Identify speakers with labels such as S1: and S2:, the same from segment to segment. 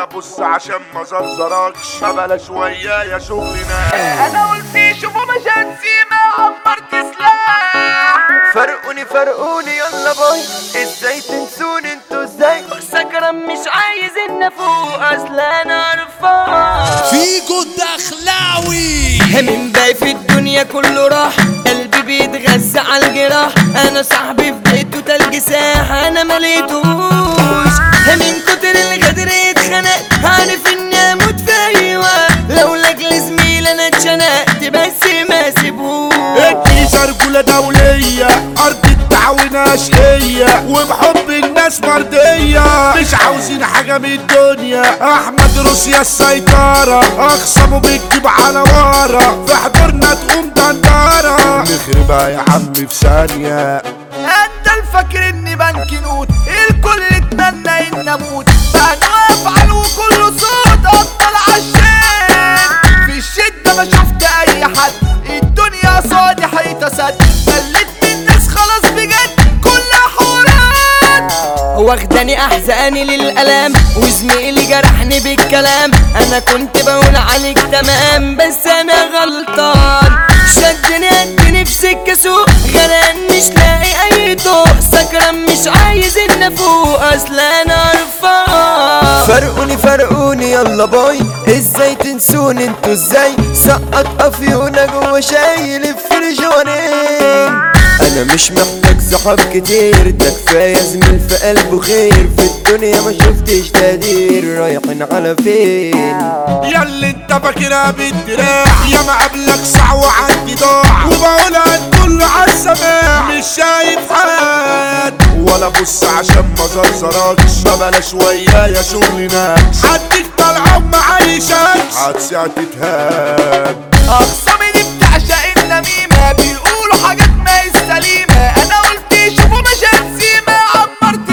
S1: ولا بص عشان ما زرزركش ما بلاش ويايا شغلنا
S2: انا قلت شوفوا مشهد سيما عمرت سلاح
S3: فرقوني فرقوني يلا باي ازاي تنسوني انتوا ازاي
S2: سكران مش عايز ان افوق اصل انا عرفان
S4: فيجو الدخلاوي
S2: من باقي في الدنيا كله راح قلبي بيتغذى على الجراح انا صاحبي في بيته تلج ساح انا مليتوش من كتر الغدر اتخنقت عارف اني اموت في اي وقت لو لاجل زميل انا اتشنقت بس ما سيبهوش
S1: الجيزة رجولة دولية أرض التعاون أشقية وبحب الناس مرضية مش عاوزين حاجة من الدنيا أحمد روسيا السيطرة أخصمه بتجيب على ورا في حضورنا تقوم دندرة نخربها يا عم في ثانية
S2: انت الفاكر اني بنك نوت الكل اتمنى ان اموت بقى افعل وكله صوت افضل عالشين في الشدة ما شفت اي حد الدنيا صادي حيطة سد مليت من الناس خلاص بجد كلها حورات واخداني احزاني للالام وزميلي جرحني بالكلام انا كنت بقول عليك تمام بس انا غلطان شدني قدني في سكه سوق غرقان مش لاقي اي طوق سكران مش عايز ان افوق اصل انا عرفان
S3: فرقوني فرقوني يلا باي ازاي تنسوني انتوا ازاي سقط افيونا جوا شايل الفرجانين انا مش محتاج صحاب كتير ده كفايه زميل في قلبه خير في الدنيا ما شفتش تقدير رايحين على فين
S1: ياللي انت فاكرها بالدراع يا ما قبلك ساعة وعندي ضاع وبقولها الكل عالسماع مش شايف حد ولا بص عشان ما زرزركش ما بلاش ويايا شغلنا حدك طالعة معيشكش هتساع تتهان
S2: اخصامي دي بتعشق النميمة بيقولوا حاجات ما هي سليمة انا قلت شوفوا مشهد سيما عمرت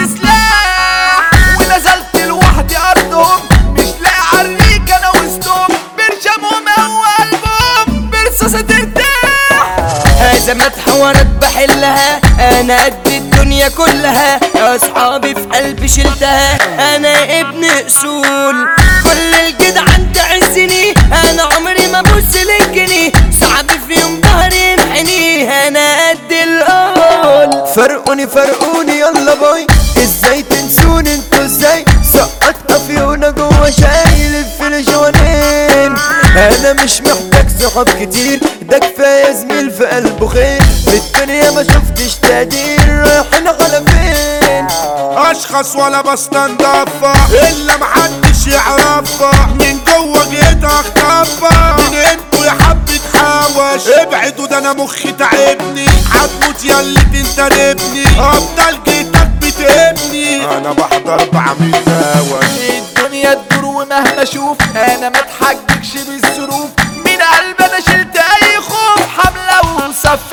S2: سلاح ونزلت لوحدي ارضهم مش لاقي عريك انا وسطهم برشمهم هو قلبهم برصاصة ترتاح ازمات حوارات بحلها انا قد الدنيا كلها اصحابي في قلبي شلتها انا ابن اصول كل الجدعان تعزني انا عمري ما بص للجنيه صعب في يوم ظهري ينحني انا قد الاول
S3: فرقوني فرقوني يلا باي ازاي تنسوني انتوا ازاي سقط افيونا جوا شايل الفلجوانين انا مش محتاج صحاب كتير ده كفايه زميل في قلبه خير في الدنيا ما شفتش تقدير رايحين على فين
S1: اشخص ولا بستنضفة الا محدش يعرفها من جوه جيت اخطفها من انتوا يا حبة حواش ابعدوا ده انا مخي تعبني هتموت يا اللي تنتدبني افضل جيتك بتبني انا بحضر بعمل هوش
S2: الدنيا تدور ومهما اشوف انا ما اتحججش بالظروف من قلبي انا شلت اي خوف حمله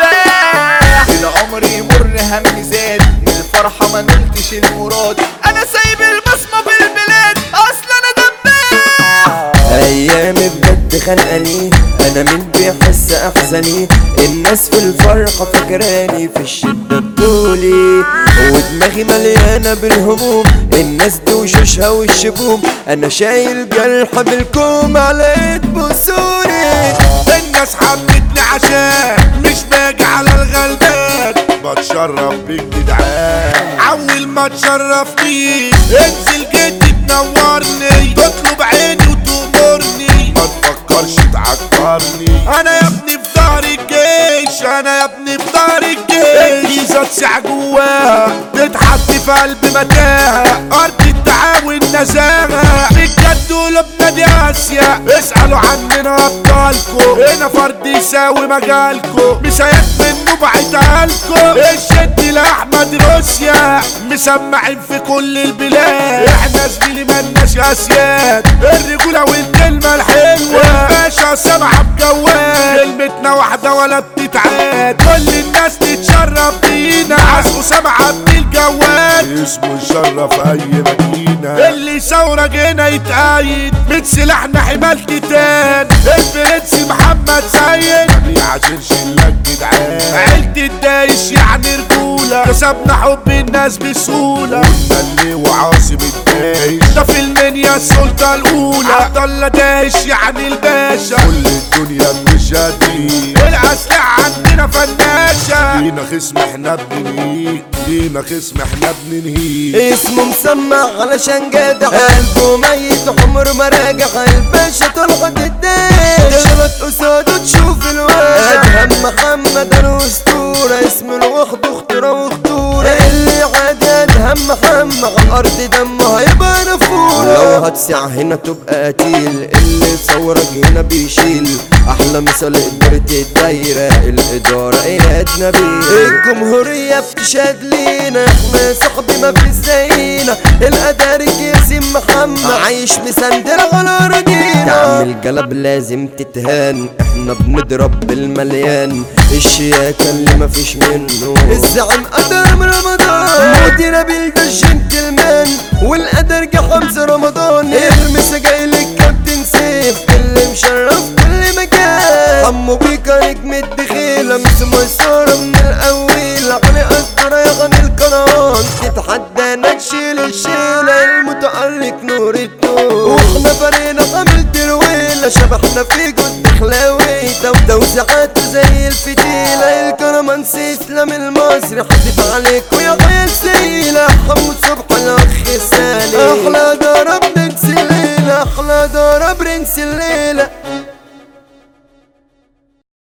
S2: وسفاح العمر يمر هم زاد الفرحه ما نلتش المراد انا سايب البصمه في البلاد اصل انا دباح
S3: ايامي بجد خانقاني انا مين بيحس احزاني الناس في الفرحة فاكراني في الشدة بطولي ودماغي مليانة بالهموم الناس دي وشوشها والشبوم انا شايل جرح بالكوم على بصوري
S1: الناس حبتني عشان مش باجي على الغلبان بتشرف بالجدعان اول ما تشرفني انزل جدي تنورني تطلب عيني وتأمرني ما تفكرش تعكرني انا يا ابني في دار الجيش انا يا ابني في دار الجيش الجيزة تسع جواها تتحط في قلب متاهة ارض التعاون نزاهة بجد قلوبنا دي اسيا اسألوا عننا ابطالكو هنا فرد يساوي مجالكو مسايات منه بعتهالكو الشد لاحمد روسيا مسمعين في كل البلاد احنا زميلي مالناش اسياد الرجولة والكلمة الحلوة باشا سبعة بجوال كلمتنا واحدة ولا بتتعاد كل الناس تتشرف بينا عزقوا سبعة ابن الجوال اسمه يشرف اي مدينة اللي ثورة جينا يتقايد من سلاحنا حمال تيتان البرنس محمد سيد ما بيعاشرش الا الجدعان عيلة الدايش يعني رجولة كسبنا حب الناس بسهولة قلنا اللي وعاصم الدايش ده فيلم الدنيا السلطة الأولى عبد الله داش يعني الباشا كل الدنيا بتشادي الأسلحة عندنا فناشة لينا خصم احنا بننهيه لينا خصم احنا بننهيه
S3: اسمه مسمع علشان جدع قلبه ميت عمره ما راجع الباشا طلعت الدين تغلط قصاده تشوف الواد ادهم محمد انا اسطورة اسم الوحد اخترى وخطورة اللي عاد ادهم محمد على الارض دمه هيبقى نفورة لو هتسع هنا تبقى قتيل اللي صورك هنا بيشيل احلى مثال ادارة الدايرة الادارة اياد نبيل الجمهورية بتشهد لينا احنا صاحبي ما في زينا الاداري ياسين محمد عايش مسندل على ارضينا تعمل قلب لازم تتهان احنا بنضرب بالمليان الشياكة اللي ما فيش منه الزعم قدر من رمضان مودي نبيل ده الجنتلمان والقدر جه حمزة رمضان المسا جاي للكابتن سيف اللي مشرف كل مكان عمو بيكا نجم الدخيلة مش ميسورة من الأول علي قدر يغني القرآن تتحدى تشيل الشيلة المتألق نور الدور واحنا فرينا عمل ترويلة شبحنا في جد خلاوي دو توزيعاته زي الفتيلة الكرمانسي اسلام المصري حدف عليك ويا غير